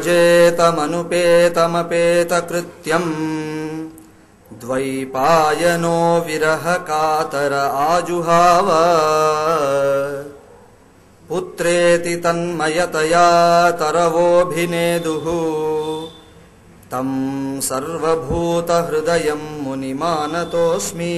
వ్రజేతమనుపేతమపేతకృత్యం ద్వైపాయనో విరహ కాతర ఆజుహావ పుత్రేతి తన్మయతయా తరవోభినేదుః తం సర్వభూతహృదయం మునిమానతోస్మి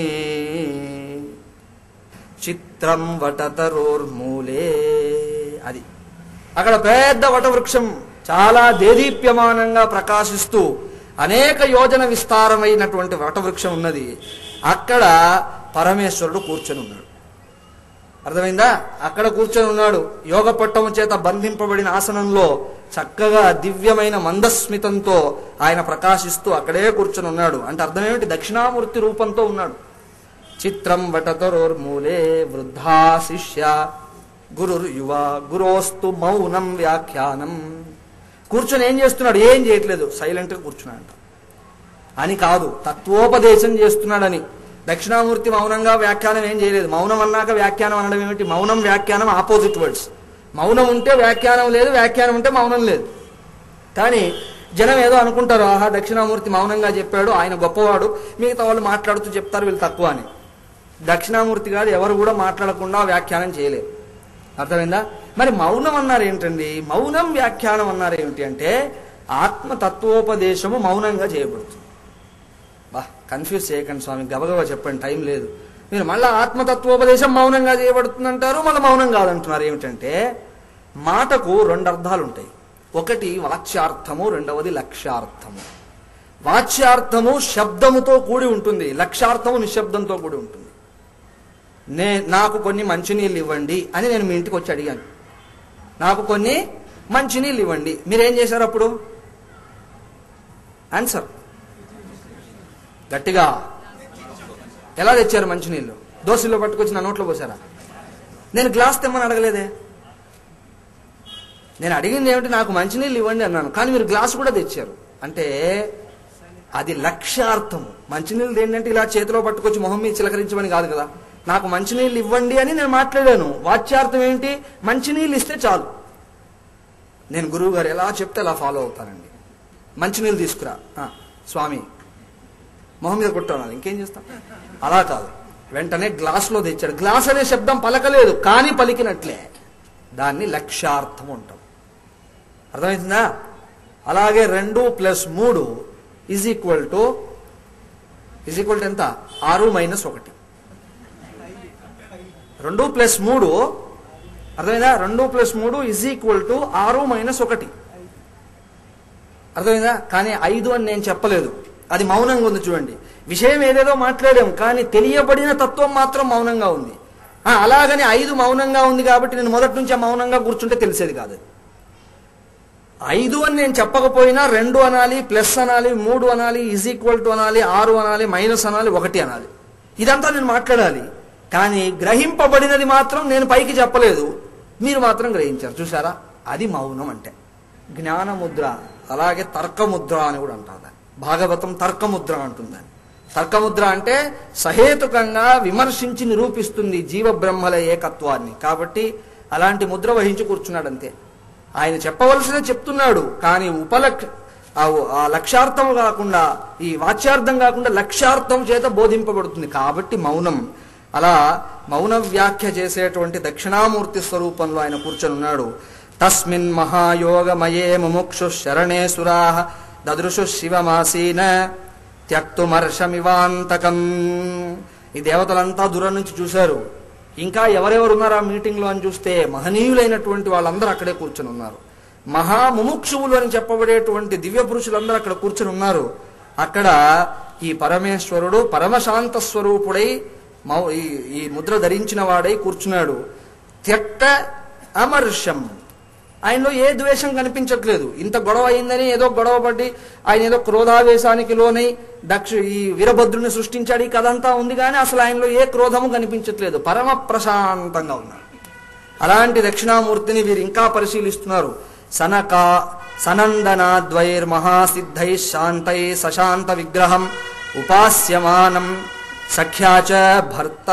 చిత్రం వటతరోర్మూలే అది అక్కడ పెద్ద వటవృక్షం చాలా దేదీప్యమానంగా ప్రకాశిస్తూ అనేక యోజన విస్తారమైనటువంటి వటవృక్షం ఉన్నది అక్కడ పరమేశ్వరుడు కూర్చొని ఉన్నాడు అర్థమైందా అక్కడ కూర్చొని ఉన్నాడు యోగ పట్టము చేత బంధింపబడిన ఆసనంలో చక్కగా దివ్యమైన మందస్మితంతో ఆయన ప్రకాశిస్తూ అక్కడే కూర్చొని ఉన్నాడు అంటే అర్థమేమిటి దక్షిణామూర్తి రూపంతో ఉన్నాడు చిత్రం వటతరోర్మూలే వృద్ధా శిష్య గురుర్ యువ గురోస్తు మౌనం వ్యాఖ్యానం కూర్చొని ఏం చేస్తున్నాడు ఏం చేయట్లేదు సైలెంట్గా కూర్చున్నాడు అని కాదు తత్వోపదేశం చేస్తున్నాడని దక్షిణామూర్తి మౌనంగా వ్యాఖ్యానం ఏం చేయలేదు మౌనం అన్నాక వ్యాఖ్యానం అనడం ఏమిటి మౌనం వ్యాఖ్యానం ఆపోజిట్ వర్డ్స్ మౌనం ఉంటే వ్యాఖ్యానం లేదు వ్యాఖ్యానం ఉంటే మౌనం లేదు కానీ జనం ఏదో అనుకుంటారు ఆహా దక్షిణామూర్తి మౌనంగా చెప్పాడు ఆయన గొప్పవాడు మిగతా వాళ్ళు మాట్లాడుతూ చెప్తారు వీళ్ళు తక్కువ అని దక్షిణామూర్తి కాదు ఎవరు కూడా మాట్లాడకుండా వ్యాఖ్యానం చేయలేరు అర్థమైందా మరి మౌనం అన్నారు ఏంటండి మౌనం వ్యాఖ్యానం అన్నారు ఏమిటి అంటే ఆత్మతత్వోపదేశము మౌనంగా చేయబడుతుంది బా కన్ఫ్యూజ్ చేయకండి స్వామి గబగబా చెప్పండి టైం లేదు మీరు మళ్ళీ ఆత్మతత్వోపదేశం మౌనంగా చేయబడుతుంది అంటారు మళ్ళీ మౌనం కాదంటున్నారు ఏమిటంటే మాటకు రెండు అర్థాలు ఉంటాయి ఒకటి వాచ్యార్థము రెండవది లక్ష్యార్థము వాచ్యార్థము శబ్దముతో కూడి ఉంటుంది లక్ష్యార్థము నిశ్శబ్దంతో కూడి ఉంటుంది నే నాకు కొన్ని మంచినీళ్ళు ఇవ్వండి అని నేను మీ ఇంటికి వచ్చి అడిగాను నాకు కొన్ని మంచినీళ్ళు ఇవ్వండి మీరేం చేశారు అప్పుడు ఆన్సర్ గట్టిగా ఎలా తెచ్చారు మంచినీళ్ళు దోశల్లో పట్టుకొచ్చి నా నోట్లో పోసారా నేను గ్లాస్ తెమ్మని అడగలేదే నేను అడిగింది ఏమిటి నాకు మంచినీళ్ళు ఇవ్వండి అన్నాను కానీ మీరు గ్లాస్ కూడా తెచ్చారు అంటే అది లక్ష్యార్థము మంచినీళ్ళు ఏంటంటే ఇలా చేతిలో పట్టుకొచ్చి మొహం మీద చిలకరించమని కాదు కదా నాకు మంచినీళ్ళు ఇవ్వండి అని నేను మాట్లాడాను వాచ్యార్థం ఏంటి మంచినీళ్ళు ఇస్తే చాలు నేను గురువు గారు ఎలా చెప్తే అలా ఫాలో అవుతానండి మంచినీళ్ళు తీసుకురా ఆ, స్వామి మొహం మీద కొట్టాను ఇంకేం చేస్తాం అలా కాదు వెంటనే గ్లాస్లో తెచ్చాడు గ్లాస్ అనే శబ్దం పలకలేదు కానీ పలికినట్లే దాన్ని లక్ష్యార్థం అంటాం అర్థమవుతుందా అలాగే రెండు ప్లస్ మూడు is equal to is equal to ఎంత ఆరు మైనస్ ఒకటి రెండు ప్లస్ మూడు అర్థమైందా రెండు ప్లస్ మూడు ఇజ్ ఈక్వల్ టు ఆరు మైనస్ ఒకటి అర్థమైందా కానీ ఐదు అని నేను చెప్పలేదు అది మౌనంగా ఉంది చూడండి విషయం ఏదేదో మాట్లాడాం కానీ తెలియబడిన తత్వం మాత్రం మౌనంగా ఉంది ఆ, అలాగని ఐదు మౌనంగా ఉంది కాబట్టి నేను మొదటి నుంచి ఆ మౌనంగా కూర్చుంటే తెలిసేది కాదు ఐదు అని నేను చెప్పకపోయినా రెండు అనాలి ప్లస్ అనాలి మూడు అనాలి ఇజ్ ఈక్వల్ టు అనాలి ఆరు అనాలి మైనస్ అనాలి ఒకటి అనాలి ఇదంతా నేను మాట్లాడాలి కానీ గ్రహింపబడినది మాత్రం నేను పైకి చెప్పలేదు మీరు మాత్రం గ్రహించారు చూసారా అది మౌనం అంటే జ్ఞానముద్ర అలాగే తర్కముద్ర అని కూడా అంటారు దాన్ని. భాగవతం తర్కముద్ర అంటుందని తర్కముద్ర అంటే సహేతుకంగా విమర్శించి నిరూపిస్తుంది జీవ బ్రహ్మల ఏకత్వాన్ని కాబట్టి అలాంటి ముద్ర వహించి కూర్చున్నాడు అంతే ఆయన చెప్పవలసినే చెప్తున్నాడు కానీ ఉపలక్ష ఆ- ఆ లక్ష్యార్థం కాకుండా ఈ వాచ్యార్థం కాకుండా లక్ష్యార్థం చేత బోధింపబడుతుంది కాబట్టి మౌనం అలా మౌన వ్యాఖ్య చేసేటువంటి దక్షిణామూర్తి స్వరూపంలో ఆయన కూర్చొని ఉన్నాడు తస్మిన్ మహాయోగమయే ముముక్షు శరణే సురా దదృశు శివమాసీన త్యక్తుమర్షమివాంతకం ఈ దేవతలంతా దూరం నుంచి చూశారు ఇంకా ఎవరెవరు ఉన్నారు ఆ మీటింగ్లో అని చూస్తే మహనీయులైనటువంటి వాళ్ళందరూ అక్కడే కూర్చొని ఉన్నారు మహా ముముక్షువులు అని చెప్పబడేటువంటి దివ్య పురుషులందరూ అక్కడ కూర్చొని ఉన్నారు అక్కడ ఈ పరమేశ్వరుడు పరమశాంత స్వరూపుడై మౌ ఈ ఈ ముద్ర ధరించిన వాడై కూర్చున్నాడు త్యక్త అమర్షం ఆయనలో ఏ ద్వేషం కనిపించట్లేదు ఇంత గొడవ అయిందని ఏదో గొడవ పడి ఆయన ఏదో క్రోధావేశానికి లోనై దక్ష ఈ వీరభద్రుని సృష్టించాడు ఈ కథ అంతా ఉంది కానీ అసలు ఆయనలో ఏ క్రోధము కనిపించట్లేదు పరమ ప్రశాంతంగా ఉన్నాడు అలాంటి దక్షిణామూర్తిని వీరు ఇంకా పరిశీలిస్తున్నారు సనక సనందనాద్వైర్మహాసిద్ధై శాంతై సశాంత విగ్రహం ఉపాస్యమానం సఖ్యాచ భర్త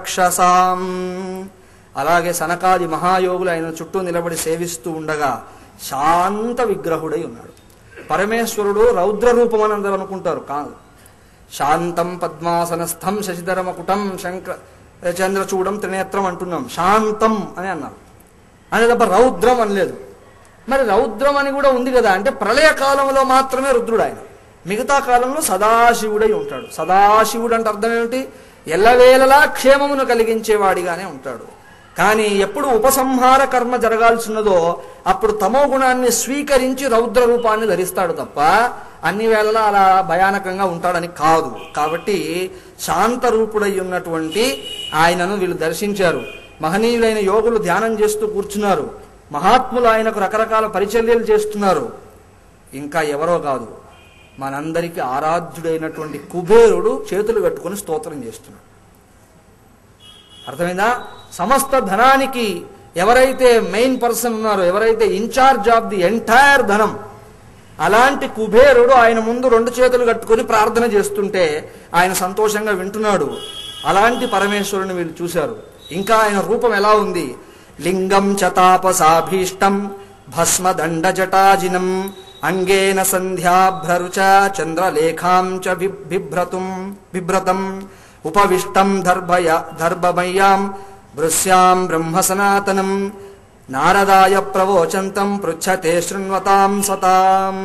గుహ్యకరక్షసాం అలాగే సనకాది మహాయోగులు ఆయన చుట్టూ నిలబడి సేవిస్తూ ఉండగా శాంత విగ్రహుడై ఉన్నాడు పరమేశ్వరుడు రౌద్ర రూపం అని అందరూ అనుకుంటారు కాదు శాంతం పద్మాసనస్థం శశిధరమకుటం శంకర చంద్రచూడం త్రినేత్రం అంటున్నాం శాంతం అని అన్నారు అని తప్ప రౌద్రం అనలేదు మరి రౌద్రం అని కూడా ఉంది కదా అంటే ప్రళయ కాలంలో మాత్రమే రుద్రుడు ఆయన మిగతా కాలంలో సదాశివుడై ఉంటాడు సదాశివుడు అంటే అర్థం ఏమిటి ఎల్లవేళలా క్షేమమును కలిగించేవాడిగానే ఉంటాడు కానీ ఎప్పుడు ఉపసంహార కర్మ జరగాల్సిన్నదో అప్పుడు తమో గుణాన్ని స్వీకరించి రౌద్ర రూపాన్ని ధరిస్తాడు తప్ప అన్ని వేళలా అలా భయానకంగా ఉంటాడని కాదు కాబట్టి శాంత రూపుడై ఉన్నటువంటి ఆయనను వీళ్ళు దర్శించారు మహనీయులైన యోగులు ధ్యానం చేస్తూ కూర్చున్నారు మహాత్ములు ఆయనకు రకరకాల పరిచర్యలు చేస్తున్నారు ఇంకా ఎవరో కాదు మనందరికీ ఆరాధ్యుడైనటువంటి కుబేరుడు చేతులు కట్టుకొని స్తోత్రం చేస్తున్నాడు అర్థమైందా సమస్త ధనానికి ఎవరైతే మెయిన్ పర్సన్ ఉన్నారో ఎవరైతే ఇన్ఛార్జ్ ఆఫ్ ది ఎంటైర్ ధనం అలాంటి కుబేరుడు ఆయన ముందు రెండు చేతులు కట్టుకొని ప్రార్థన చేస్తుంటే ఆయన సంతోషంగా వింటున్నాడు అలాంటి పరమేశ్వరుని వీళ్ళు చూశారు ఇంకా ఆయన రూపం ఎలా ఉంది లింగం చ తాపసాభీష్టం భస్మదండ జటాజినం అంగేన సంధ్యాభ్రరుచ చంద్రలేఖాం చ బి- బిభ్రతుం బిభ్రతం ఉపవిష్టం దర్భయ దర్భమయ్యాం భృశ్యాం బ్రహ్మ సనాతనం నారదాయ ప్రవోచంతం పృచ్ఛతే శృణ్వతాం సతాం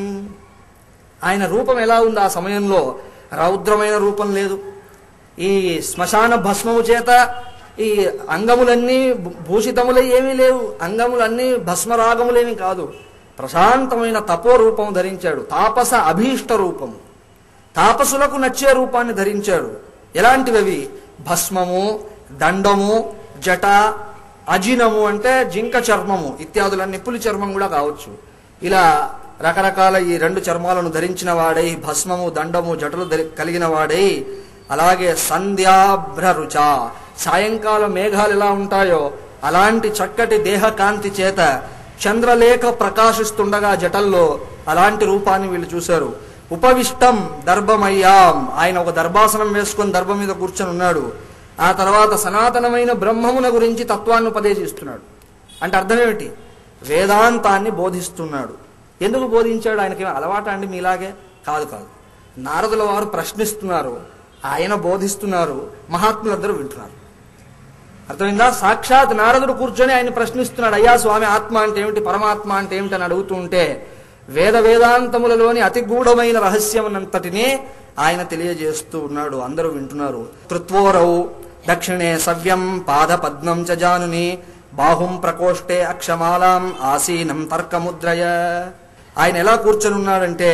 ఆయన రూపం ఎలా ఉంది ఆ సమయంలో రౌద్రమైన రూపం లేదు ఈ శ్మశాన భస్మము చేత ఈ అంగములన్నీ భూ- భూషితములై ఏమీ లేవు అంగములన్నీ భస్మరాగములేమి కాదు ప్రశాంతమైన తపో రూపం ధరించాడు తాపస అభీష్ట రూపము తాపసులకు నచ్చే రూపాన్ని ధరించాడు ఎలాంటివి అవి భస్మము దండము జట అజినము అంటే జింక చర్మము ఇత్యాదులన్నీ పులి చర్మం కూడా కావచ్చు ఇలా రకరకాల ఈ రెండు చర్మాలను ధరించిన వాడై భస్మము దండము జటలు ధరి- కలిగిన వాడై అలాగే సంధ్యాభ్రరుచ సాయంకాల మేఘాలు ఎలా ఉంటాయో అలాంటి చక్కటి దేహ కాంతి చేత చంద్రలేఖ ప్రకాశిస్తుండగా జటల్లో అలాంటి రూపాన్ని వీళ్ళు చూశారు ఉపవిష్టం దర్భమయ్యాం ఆయన ఒక దర్భాసనం వేసుకొని దర్భ మీద కూర్చొని ఉన్నాడు ఆ తర్వాత సనాతనమైన బ్రహ్మమున గురించి తత్వాన్ని ఉపదేశిస్తున్నాడు అంటే అర్థం ఏమిటి వేదాంతాన్ని బోధిస్తున్నాడు ఎందుకు బోధించాడు ఆయనకి అలవాట అండి మీలాగే కాదు కాదు నారదుల వారు ప్రశ్నిస్తున్నారు ఆయన బోధిస్తున్నారు మహాత్ములందరూ వింటున్నారు అర్థమైందా సాక్షాత్ నారదుడు కూర్చొని ఆయన ప్రశ్నిస్తున్నాడు అయ్యా స్వామి ఆత్మ అంటే ఏమిటి పరమాత్మ అంటే ఏమిటి అని అడుగుతూ ఉంటే వేద వేదాంతములలోని అతి గూఢమైన రహస్యమునంతటినీ ఆయన తెలియజేస్తూ ఉన్నాడు అందరూ వింటున్నారు కృత్వోరౌ దక్షిణే సవ్యం పాద పద్మం చ జానుని బాహుం ప్రకోష్టే అక్షమాలాం ఆసీనం తర్కముద్రయ ఆయన ఎలా కూర్చొని ఉన్నాడంటే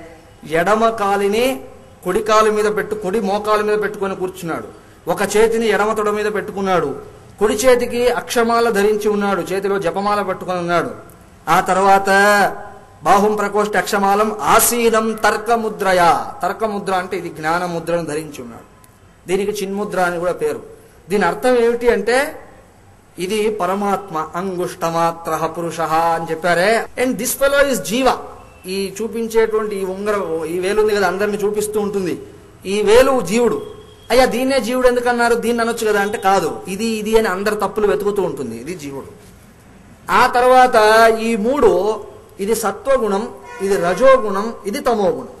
ఎడమ కాలిని కుడి కాలు మీద పెట్టు కుడి మోకాలు మీద పెట్టుకొని కూర్చున్నాడు ఒక చేతిని ఎడమ తొడ మీద పెట్టుకున్నాడు కుడి చేతికి అక్షమాల ధరించి ఉన్నాడు చేతిలో జపమాల పట్టుకొని ఉన్నాడు ఆ తర్వాత బాహుం ప్రకోష్ఠ అక్షమాలం ఆసీనం తర్కముద్రయ తర్కముద్ర అంటే ఇది జ్ఞాన ముద్రను ధరించి ఉన్నాడు దీనికి చిన్ముద్ర అని కూడా పేరు దీని అర్థం ఏమిటి అంటే ఇది పరమాత్మ అంగుష్టమాత్ర పురుష అని చెప్పారే అండ్ దిస్ ఫెలో ఇస్ జీవ ఈ చూపించేటువంటి ఈ ఉంగర ఈ వేలు ఉంది కదా అందరిని చూపిస్తూ ఉంటుంది ఈ వేలు జీవుడు అయ్యా దీన్నే జీవుడు ఎందుకన్నారు దీన్ని అనొచ్చు కదా అంటే కాదు ఇది ఇది అని అందరు తప్పులు వెతుకుతూ ఉంటుంది ఇది జీవుడు ఆ తర్వాత ఈ మూడు ఇది సత్వగుణం ఇది రజోగుణం ఇది తమోగుణం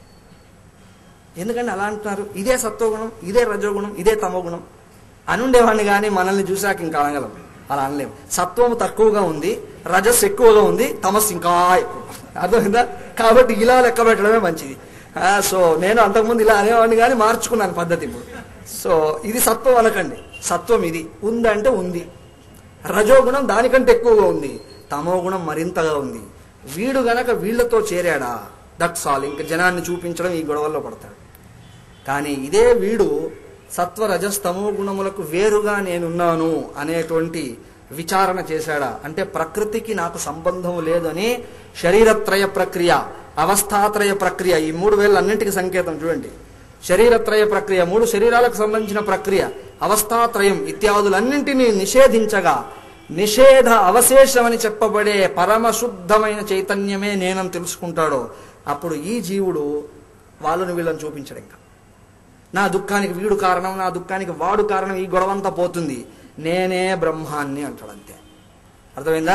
ఎందుకంటే అలా అంటున్నారు ఇదే సత్వగుణం ఇదే రజోగుణం ఇదే తమోగుణం అనుండేవాడిని కానీ మనల్ని చూశాక ఇంకా అనగలం అలా అనలేము సత్వము తక్కువగా ఉంది రజస్ ఎక్కువగా ఉంది తమస్సు ఇంకా ఎక్కువ అర్థమైందా కాబట్టి ఇలా లెక్క పెట్టడమే మంచిది ఆ, సో నేను అంతకుముందు ఇలా అనేవాడిని కానీ మార్చుకున్నాను పద్ధతి ఇప్పుడు సో ఇది సత్వం అనకండి సత్వం ఇది ఉందంటే ఉంది రజోగుణం దానికంటే ఎక్కువగా ఉంది తమో గుణం మరింతగా ఉంది వీడు గనక వీళ్ళతో చేరాడా దట్స్ ఆల్ ఇంక జనాన్ని చూపించడం ఈ గొడవల్లో పడతాడు కానీ ఇదే వీడు సత్వ రజస్తమో గుణములకు వేరుగా నేనున్నాను అనేటువంటి విచారణ చేశాడా అంటే ప్రకృతికి నాకు సంబంధం లేదని శరీరత్రయ ప్రక్రియ అవస్థాత్రయ ప్రక్రియ ఈ మూడు వేల అన్నింటికి సంకేతం చూడండి శరీరత్రయ ప్రక్రియ మూడు శరీరాలకు సంబంధించిన ప్రక్రియ అవస్థాత్రయం ఇత్యాదులన్నింటినీ నిషేధించగా నిషేధ అవశేషమని చెప్పబడే పరమశుద్ధమైన చైతన్యమే నేనని తెలుసుకుంటాడో అప్పుడు ఈ జీవుడు వాళ్ళని వీళ్ళని చూపించడు ఇంకా నా దుఃఖానికి వీడు కారణం నా దుఃఖానికి వాడు కారణం ఈ గొడవంతా పోతుంది నేనే బ్రహ్మాన్ని అంటాడు అంతే అర్థమైందా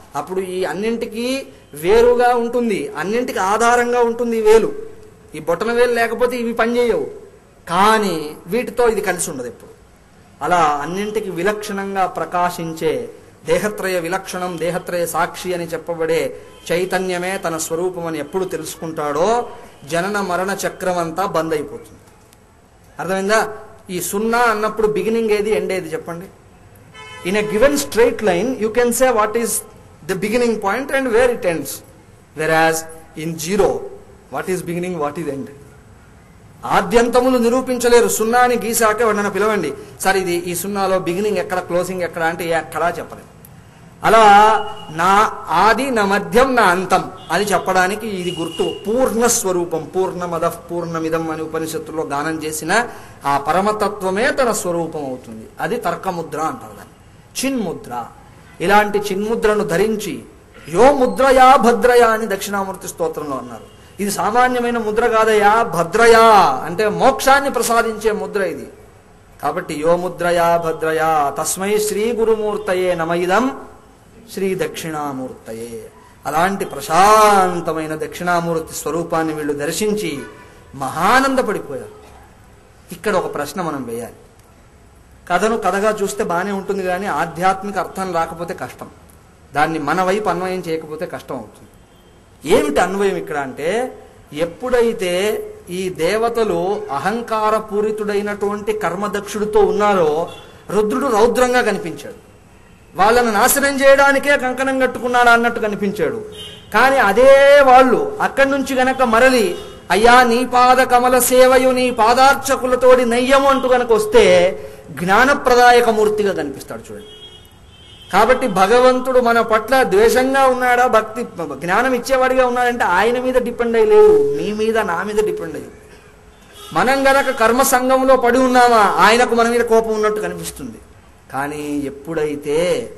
అప్పుడు ఈ అన్నింటికి వేరుగా ఉంటుంది అన్నింటికి ఆధారంగా ఉంటుంది ఈ వేలు ఈ బొటన వేలు లేకపోతే ఇవి పనిచేయవు కానీ వీటితో ఇది కలిసి ఉండదు ఎప్పుడు అలా అన్నింటికి విలక్షణంగా ప్రకాశించే దేహత్రయ విలక్షణం దేహత్రయ సాక్షి అని చెప్పబడే చైతన్యమే తన స్వరూపం అని ఎప్పుడు తెలుసుకుంటాడో జనన మరణ చక్రం అంతా బంద్ అయిపోతుంది అర్థమైందా ఈ సున్నా అన్నప్పుడు బిగినింగ్ ఏది ఎండ్ ఏది చెప్పండి in a given straight line you can say what is the beginning point and where it ends whereas in zero what is beginning what is end ఆద్యంతములు నిరూపించలేరు సున్నాని గీసాకే వాడిని పిలవండి సార్ ఇది ఈ సున్నాలో బిగినింగ్ ఎక్కడ క్లోజింగ్ ఎక్కడ అంటే ఎక్కడా చెప్పలేదు అలా నా ఆది నా మధ్యం నా అంతం అని చెప్పడానికి ఇది గుర్తు పూర్ణ స్వరూపం పూర్ణమద పూర్ణమిదం అని ఉపనిషత్తులో గానం చేసిన ఆ పరమతత్వమే తన స్వరూపం అవుతుంది అది తర్కముద్ర అంటారు దాన్ని చిన్ముద్ర ఇలాంటి చిన్ముద్రను ధరించి యో ముద్రయా భద్రయా అని దక్షిణామూర్తి స్తోత్రంలో అన్నారు ఇది సామాన్యమైన ముద్ర కాదయా భద్రయా అంటే మోక్షాన్ని ప్రసాదించే ముద్ర ఇది కాబట్టి యో ముద్రయా భద్రయా తస్మై శ్రీ గురుమూర్తయే నమయిదం శ్రీ దక్షిణామూర్తయే అలాంటి ప్రశాంతమైన దక్షిణామూర్తి స్వరూపాన్ని వీళ్ళు దర్శించి మహానందపడిపోయారు ఇక్కడ ఒక ప్రశ్న మనం వేయాలి కథను కథగా చూస్తే బాగానే ఉంటుంది కానీ ఆధ్యాత్మిక అర్థం రాకపోతే కష్టం దాన్ని మన వైపు అన్వయం చేయకపోతే కష్టం అవుతుంది ఏమిటి అన్వయం ఇక్కడ అంటే ఎప్పుడైతే ఈ దేవతలు అహంకార పూరితుడైనటువంటి కర్మదక్షుడితో ఉన్నారో రుద్రుడు రౌద్రంగా కనిపించాడు వాళ్ళను నాశనం చేయడానికే కంకణం కట్టుకున్నాడు అన్నట్టు కనిపించాడు కానీ అదే వాళ్ళు అక్కడి నుంచి గనక మరలి అయ్యా నీ పాద కమల సేవయు నీ పాదార్చకులతోడి నయ్యము అంటూ గనక వస్తే జ్ఞానప్రదాయక మూర్తిగా కనిపిస్తాడు చూడండి కాబట్టి భగవంతుడు మన పట్ల ద్వేషంగా ఉన్నాడా భక్తి జ్ఞానం ఇచ్చేవాడిగా ఉన్నాడంటే ఆయన మీద డిపెండ్ అయ్యి లేవు నీ మీద నా మీద డిపెండ్ అయ్యి మనం గనక కర్మ సంఘంలో పడి ఉన్నామా ఆయనకు మన మీద కోపం ఉన్నట్టు కనిపిస్తుంది కానీ ఎప్పుడైతే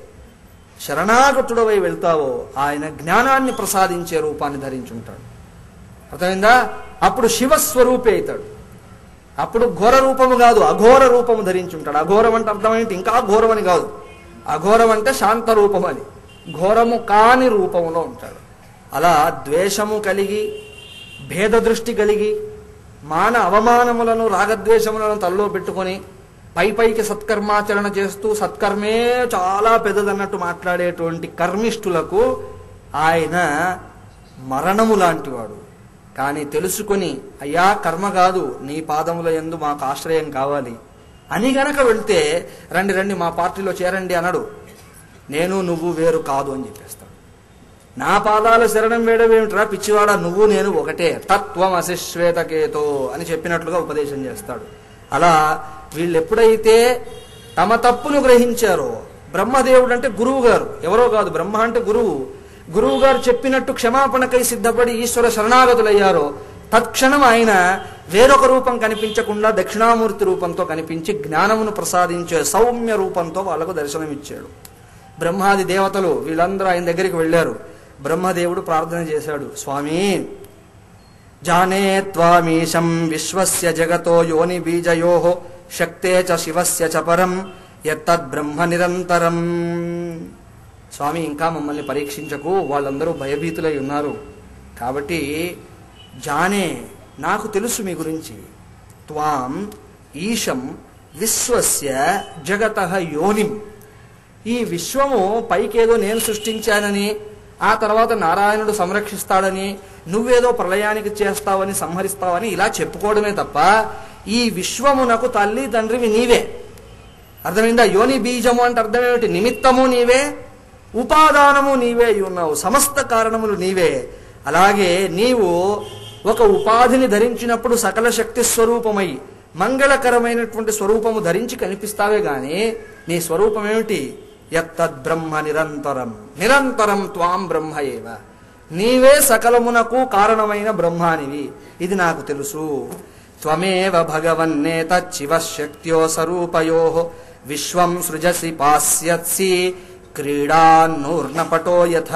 శరణాగతుడవై వెళ్తావో ఆయన జ్ఞానాన్ని ప్రసాదించే రూపాన్ని ధరించుంటాడు అర్థమైందా అప్పుడు శివస్వరూపే అవుతాడు అప్పుడు ఘోర రూపము కాదు అఘోర రూపము ధరించుంటాడు అఘోరం అంటే అర్థమైంది ఇంకా ఘోరం అని కాదు అఘోరం అంటే శాంత రూపం అని ఘోరము కాని రూపములో ఉంటాడు అలా ద్వేషము కలిగి భేద దృష్టి కలిగి మాన అవమానములను రాగద్వేషములను తల్లో పెట్టుకొని పై పైకి సత్కర్మాచరణ చేస్తూ సత్కర్మే చాలా పెద్దదన్నట్టు మాట్లాడేటువంటి కర్మిష్ఠులకు ఆయన మరణము లాంటివాడు కానీ తెలుసుకొని అయ్యా కర్మ కాదు నీ పాదముల ఎందు మాకు ఆశ్రయం కావాలి అని గనక వెళ్తే రండి రండి మా పార్టీలో చేరండి అనడు నేను నువ్వు వేరు కాదు అని చెప్పేస్తాడు నా పాదాల శరణం వేయడమేమిట్రా పిచ్చివాడా నువ్వు నేను ఒకటే తత్వం అశిశ్వేతకేతో అని చెప్పినట్లుగా ఉపదేశం చేస్తాడు అలా వీళ్ళు ఎప్పుడైతే తమ తప్పును గ్రహించారో బ్రహ్మదేవుడు అంటే గురువు గారు ఎవరో కాదు బ్రహ్మ అంటే గురువు గురువు గారు చెప్పినట్టు క్షమాపణకై సిద్ధపడి ఈశ్వర శరణాగతులయ్యారో తత్క్షణం ఆయన వేరొక రూపం కనిపించకుండా దక్షిణామూర్తి రూపంతో కనిపించి జ్ఞానమును ప్రసాదించే సౌమ్య రూపంతో వాళ్ళకు దర్శనమిచ్చాడు బ్రహ్మాది దేవతలు వీళ్ళందరూ ఆయన దగ్గరికి వెళ్ళారు బ్రహ్మదేవుడు ప్రార్థన చేశాడు స్వామి జానే త్వామీశం విశ్వస్య జగతో యోని బీజయో శక్తే చ శివస్య చ పరం ఎత్తద్ బ్రహ్మ నిరంతరం స్వామి ఇంకా మమ్మల్ని పరీక్షించకు వాళ్ళందరూ భయభీతులై ఉన్నారు కాబట్టి జానే నాకు తెలుసు మీ గురించి త్వాం ఈశం విశ్వస్య జగత యోనిం ఈ విశ్వము పైకేదో నేను సృష్టించానని ఆ తర్వాత నారాయణుడు సంరక్షిస్తాడని నువ్వేదో ప్రళయానికి చేస్తావని సంహరిస్తావని ఇలా చెప్పుకోవడమే తప్ప ఈ విశ్వమునకు తల్లి తండ్రివి నీవే అర్థమైందా యోని బీజము అంటే అర్థమేమిటి నిమిత్తము నీవే ఉపాదానము నీవే అయి ఉన్నావు సమస్త కారణములు నీవే అలాగే నీవు ఒక ఉపాధిని ధరించినప్పుడు సకల శక్తి స్వరూపమై మంగళకరమైనటువంటి స్వరూపము ధరించి కనిపిస్తావే గాని నీ స్వరూపం ఏమిటి యత్తద్ బ్రహ్మ నిరంతరం నిరంతరం త్వాం బ్రహ్మ ఏవ నీవే సకలమునకు కారణమైన బ్రహ్మానివి ఇది నాకు తెలుసు త్వమేవ భగవన్నేతచ్చివ శక్త్యో స్వరూపయో విశ్వం సృజసి పాస్యత్సి క్రీడాన్నూర్ణపటో యథ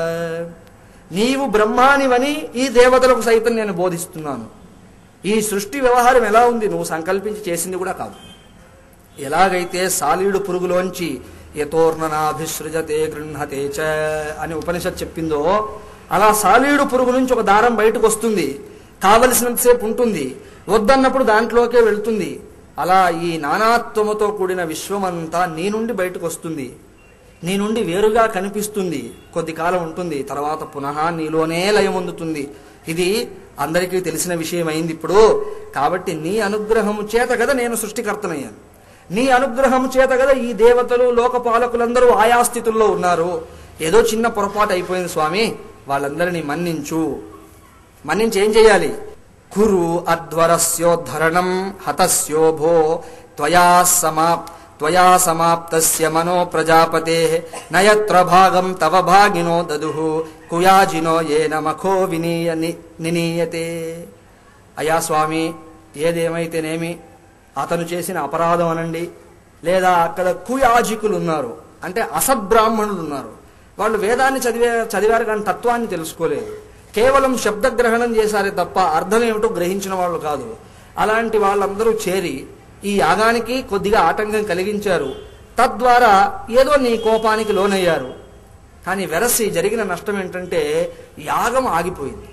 నీవు బ్రహ్మానివని ఈ దేవతలకు సైతం నేను బోధిస్తున్నాను ఈ సృష్టి వ్యవహారం ఎలా ఉంది నువ్వు సంకల్పించి చేసింది కూడా కాదు ఎలాగైతే సాలీడు పురుగులోంచి యతోర్ణనాభిసృజతే గృహతే చ అని ఉపనిషత్ చెప్పిందో అలా సాలీడు పురుగు నుంచి ఒక దారం బయటకు వస్తుంది కావలసినంతసేపు ఉంటుంది వద్దన్నప్పుడు దాంట్లోకే వెళ్తుంది అలా ఈ నానాత్వముతో కూడిన విశ్వమంతా నీ నుండి బయటకు వస్తుంది నీ నుండి వేరుగా కనిపిస్తుంది కొద్ది కాలం ఉంటుంది తర్వాత పునః నీలోనే లయమొందుతుంది ఇది అందరికీ తెలిసిన విషయం అయింది ఇప్పుడు కాబట్టి నీ అనుగ్రహము చేత కదా నేను సృష్టికర్తనయ్యాను నీ అనుగ్రహము చేత కదా ఈ దేవతలు లోకపాలకులందరూ ఆయా స్థితుల్లో ఉన్నారు ఏదో చిన్న పొరపాటు అయిపోయింది స్వామి వాళ్ళందరినీ మన్నించు మన్నించి ఏం చేయాలి కురు అధ్వరస్యోద్ధరణం హతస్యోభో త్వయా సమాప్ త్వయా సమాప్తస్య మనో ప్రజాపతే నయత్ర భాగం తవ భాగినో దదుహు కుయాజినో ఏన మఖో వినీయ ని- నినీయతే అయ్యా స్వామి ఏదేమైతేనేమి అతను చేసిన అపరాధం అనండి లేదా అక్కడ కుయాజికులు ఉన్నారు అంటే అసద్బ్రాహ్మణులు ఉన్నారు వాళ్ళు వేదాన్ని చదివే చదివారు కానీ తత్వాన్ని తెలుసుకోలేదు కేవలం శబ్దగ్రహణం చేశారే తప్ప అర్థం ఏమిటో గ్రహించిన వాళ్ళు కాదు అలాంటి వాళ్ళందరూ చేరి ఈ యాగానికి కొద్దిగా ఆటంకం కలిగించారు తద్వారా ఏదో నీ కోపానికి లోనయ్యారు కానీ వెరసి జరిగిన నష్టం ఏంటంటే యాగం ఆగిపోయింది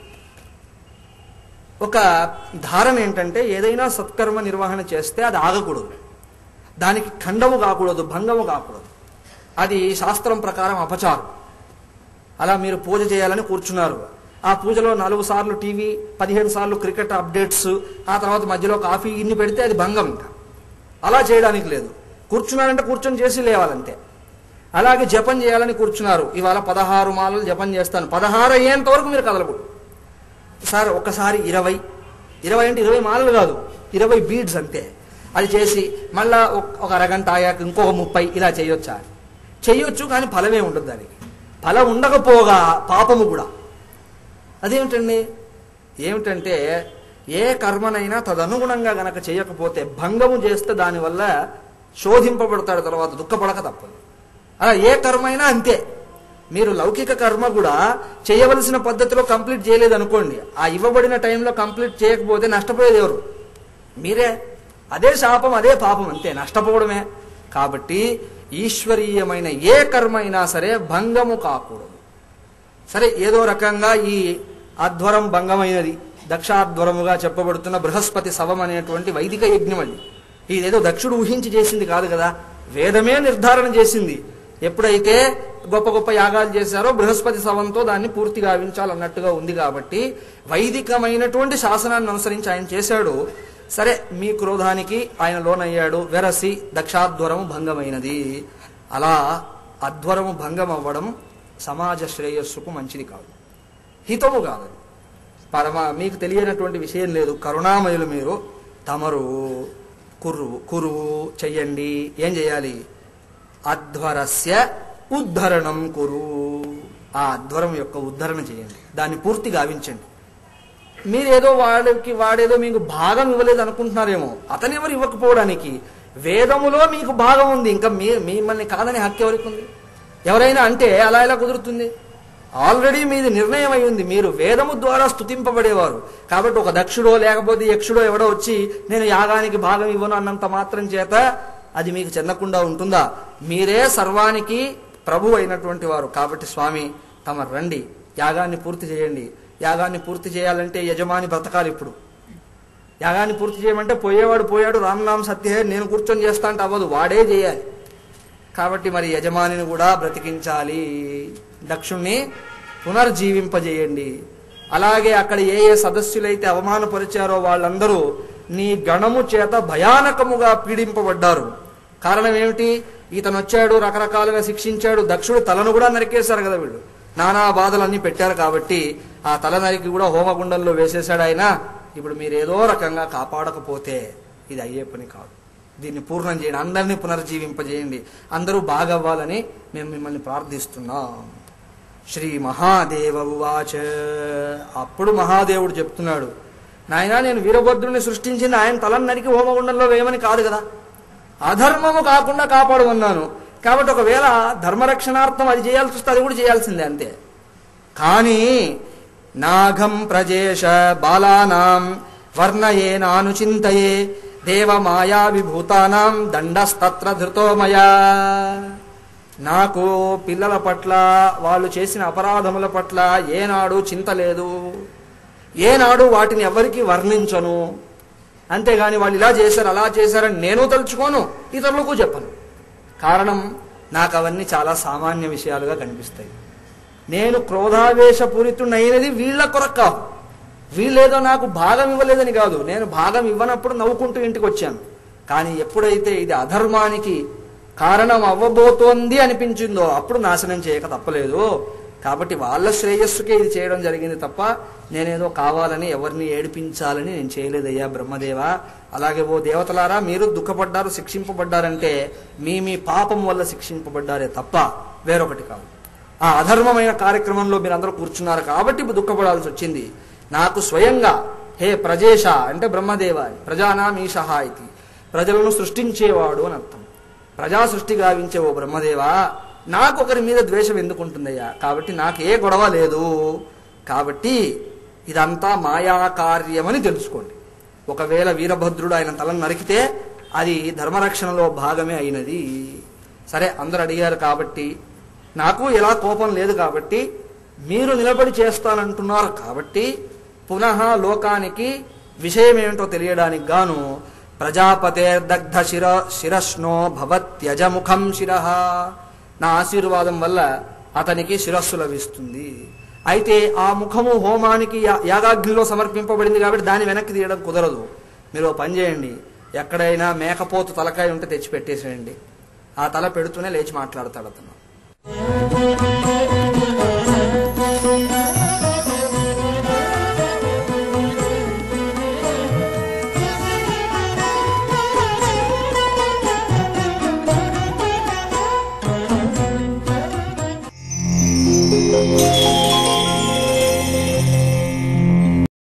ఒక ధారణ ఏంటంటే ఏదైనా సత్కర్మ నిర్వహణ చేస్తే అది ఆగకూడదు దానికి ఖండము కాకూడదు భంగము కాకూడదు అది శాస్త్రం ప్రకారం అపచారం అలా మీరు పూజ చేయాలని కూర్చున్నారు ఆ పూజలో నాలుగు సార్లు టీవీ పదిహేను సార్లు క్రికెట్ అప్డేట్స్ ఆ తర్వాత మధ్యలో కాఫీ ఇన్ని పెడితే అది భంగం ఇంకా అలా చేయడానికి లేదు కూర్చున్నారంటే కూర్చొని చేసి లేవాలంతే అలాగే జపం చేయాలని కూర్చున్నారు ఇవాళ పదహారు మాలలు జపం చేస్తాను పదహారు అయ్యేంత వరకు మీరు కదలకూడదు సార్ ఒకసారి ఇరవై ఇరవై అంటే ఇరవై మాలలు కాదు ఇరవై బీడ్స్ అంతే అది చేసి మళ్ళా ఒక- ఒక అరగంట ఆయాక ఇంకొక ముప్పై ఇలా చేయొచ్చా చేయొచ్చు కానీ ఫలమే ఉండదు దానికి ఫలం ఉండకపోగా పాపము కూడా అదేమిటండి ఏమిటంటే ఏ కర్మనైనా తదనుగుణంగా గనక చేయకపోతే భంగము చేస్తే దానివల్ల శోధింపబడతాడు తర్వాత దుఃఖపడక తప్పదు అలా ఏ కర్మ అయినా అంతే మీరు లౌకిక కర్మ కూడా చేయవలసిన పద్ధతిలో కంప్లీట్ చేయలేదు అనుకోండి ఆ ఇవ్వబడిన టైంలో కంప్లీట్ చేయకపోతే నష్టపోయేది ఎవరు మీరే అదే శాపం అదే పాపం అంతే నష్టపోవడమే కాబట్టి ఈశ్వరీయమైన ఏ కర్మ అయినా సరే భంగము కాకూడదు సరే ఏదో రకంగా ఈ అధ్వరం భంగమైనది దక్షాధ్వరముగా చెప్పబడుతున్న బృహస్పతి శవం అనేటువంటి వైదిక యజ్ఞం అది ఇదేదో దక్షుడు ఊహించి చేసింది కాదు కదా వేదమే నిర్ధారణ చేసింది ఎప్పుడైతే గొప్ప గొప్ప యాగాలు చేశారో బృహస్పతి శవంతో దాన్ని పూర్తి గావించాలన్నట్టుగా ఉంది కాబట్టి వైదికమైనటువంటి శాసనాన్ని అనుసరించి ఆయన చేశాడు సరే మీ క్రోధానికి ఆయన లోనయ్యాడు వెరసి దక్షాధ్వరము భంగమైనది అలా అధ్వరము భంగం అవ్వడం సమాజ శ్రేయస్సుకు మంచిది కాదు హితము కాదు అది. పరమ మీకు తెలియనటువంటి విషయం లేదు కరుణామయులు మీరు తమరు కుర్రు కురువు చెయ్యండి ఏం చేయాలి అధ్వరస్య ఉద్ధరణం కురు ఆ అధ్వరం యొక్క ఉద్ధరణ చేయండి దాన్ని పూర్తి గావించండి మీరేదో వాడికి వాడేదో మీకు భాగం ఇవ్వలేదు అనుకుంటున్నారేమో అతనెవరు ఇవ్వకపోవడానికి వేదములో మీకు భాగం ఉంది ఇంకా మీ మిమ్మల్ని కాదని హక్కు ఎవరికి ఉంది ఎవరైనా అంటే అలా ఎలా కుదురుతుంది ఆల్రెడీ మీది నిర్ణయం అయి ఉంది మీరు వేదము ద్వారా స్తుతింపబడేవారు కాబట్టి ఒక దక్షుడో లేకపోతే యక్షుడో ఎవడో వచ్చి నేను యాగానికి భాగం ఇవ్వను అన్నంత మాత్రం చేత అది మీకు చెందకుండా ఉంటుందా మీరే సర్వానికి ప్రభు అయినటువంటి వారు కాబట్టి స్వామి తమ రండి యాగాన్ని పూర్తి చేయండి యాగాన్ని పూర్తి చేయాలంటే యజమాని బ్రతకాలి ఇప్పుడు యాగాన్ని పూర్తి చేయమంటే పోయేవాడు పోయాడు రామనామ సత్యే నేను కూర్చొని చేస్తా అంటే అవ్వదు వాడే చేయాలి కాబట్టి మరి యజమానిని కూడా బ్రతికించాలి దక్షుణ్ణి పునర్జీవింపజేయండి అలాగే అక్కడ ఏ ఏ సదస్సులైతే అవమానపరిచారో వాళ్ళందరూ నీ గణము చేత భయానకముగా పీడింపబడ్డారు కారణం ఏమిటి ఇతను వచ్చాడు రకరకాలుగా శిక్షించాడు దక్షుడు తలను కూడా నరికేశారు కదా వీళ్ళు నానా బాధలన్నీ పెట్టారు కాబట్టి ఆ తల నరికి కూడా హోమగుండంలో వేసేశాడు ఆయన ఇప్పుడు మీరు ఏదో రకంగా కాపాడకపోతే ఇది అయ్యే పని కాదు దీన్ని పూర్ణం చేయండి అందరినీ పునర్జీవింపజేయండి అందరూ బాగవ్వాలని మేము మిమ్మల్ని ప్రార్థిస్తున్నాం శ్రీ మహాదేవ ఉవాచ అప్పుడు మహాదేవుడు చెప్తున్నాడు నాయనా నేను వీరభద్రుని సృష్టించింది ఆయన తలను నరికి హోమగుండంలో వేయమని కాదు కదా అధర్మము కాకుండా కాపాడమన్నాను కాబట్టి ఒకవేళ ధర్మరక్షణార్థం అది చేయాల్సి వస్తే అది కూడా చేయాల్సిందే అంతే కానీ నాఘం ప్రజేష బాలానాం వర్ణయే నానుచింతయే దేవమాయా విభూతానాం దండస్తత్ర ధృతో మయా నాకు పిల్లల పట్ల వాళ్ళు చేసిన అపరాధముల పట్ల ఏనాడు చింత లేదు ఏనాడు వాటిని ఎవరికి వర్ణించను అంతేగాని వాళ్ళు ఇలా చేశారు అలా చేశారని నేను తలుచుకోను ఇతరులకు చెప్పను కారణం నాకు అవన్నీ చాలా సామాన్య విషయాలుగా కనిపిస్తాయి నేను క్రోధావేశపూరితుడైనది వీళ్ళ కొరకు కాదు వీళ్ళేదో నాకు భాగం ఇవ్వలేదని కాదు నేను భాగం ఇవ్వనప్పుడు నవ్వుకుంటూ ఇంటికి వచ్చాను కానీ ఎప్పుడైతే ఇది అధర్మానికి కారణం అవ్వబోతోంది అనిపించిందో అప్పుడు నాశనం చేయక తప్పలేదు కాబట్టి వాళ్ళ శ్రేయస్సుకే ఇది చేయడం జరిగింది తప్ప నేనేదో కావాలని ఎవరిని ఏడిపించాలని నేను చేయలేదయ్యా బ్రహ్మదేవ అలాగే ఓ దేవతలారా మీరు దుఃఖపడ్డారు శిక్షింపబడ్డారంటే మీ మీ పాపం వల్ల శిక్షింపబడ్డారే తప్ప వేరొకటి కాదు ఆ అధర్మమైన కార్యక్రమంలో మీరందరూ కూర్చున్నారు కాబట్టి ఇప్పుడు దుఃఖపడాల్సి వచ్చింది నాకు స్వయంగా హే ప్రజేష అంటే బ్రహ్మదేవ ప్రజానాం ఈశహ ఇది ప్రజలను సృష్టించేవాడు అని అర్థం ప్రజా సృష్టి గావించే ఓ బ్రహ్మదేవా నాకు ఒకరి మీద ద్వేషం ఎందుకుంటుందయ్యా కాబట్టి నాకు ఏ గొడవ లేదు కాబట్టి ఇదంతా మాయా కార్యమని తెలుసుకోండి ఒకవేళ వీరభద్రుడు ఆయన తలను నరికితే అది ధర్మరక్షణలో భాగమే అయినది సరే అందరు అడిగారు కాబట్టి నాకు ఎలా కోపం లేదు కాబట్టి మీరు నిలబడి చేస్తానంటున్నారు కాబట్టి పునః లోకానికి విషయం ఏమిటో తెలియడానికి గాను ప్రజాపతేర్దగ్ధ శిర శిరస్నో భవత్యజముఖం శిర నా ఆశీర్వాదం వల్ల అతనికి శిరస్సు లభిస్తుంది అయితే ఆ ముఖము హోమానికి యా- యాగాగ్నిలో సమర్పింపబడింది కాబట్టి దాన్ని వెనక్కి తీయడం కుదరదు మీరు ఓ పని చేయండి ఎక్కడైనా మేకపోతు తలకాయ ఉంటే తెచ్చి పెట్టేసేయండి ఆ తల పెడుతూనే లేచి మాట్లాడతాడు అతను